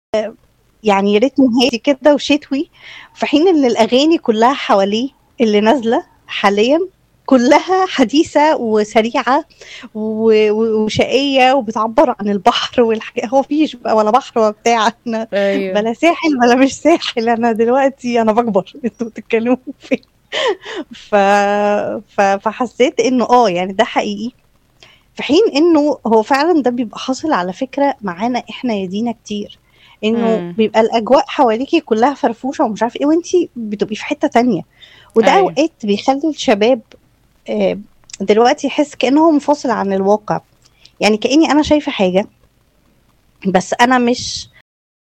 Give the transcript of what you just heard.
يعني رتمه هادي كده وشتوي في حين ان الاغاني كلها حواليه اللي نازله حاليا كلها حديثة وسريعة و- و- وشقية وبتعبر عن البحر والحاجات هو فيش بقى ولا بحر ولا بتاع احنا ايوه بلا ساحل ولا مش ساحل انا دلوقتي انا بكبر انتوا بتتكلموا فين ف... ف... فحسيت انه اه يعني ده حقيقي في حين انه هو فعلا ده بيبقى حاصل على فكره معانا احنا يا دينا كتير انه مم. بيبقى الاجواء حواليكي كلها فرفوشه ومش عارف ايه وانتي بتبقي في حته تانية وده أيوة. اوقات بيخلي الشباب آه، دلوقتي يحس كانه هو منفصل عن الواقع يعني كاني انا شايفه حاجه بس انا مش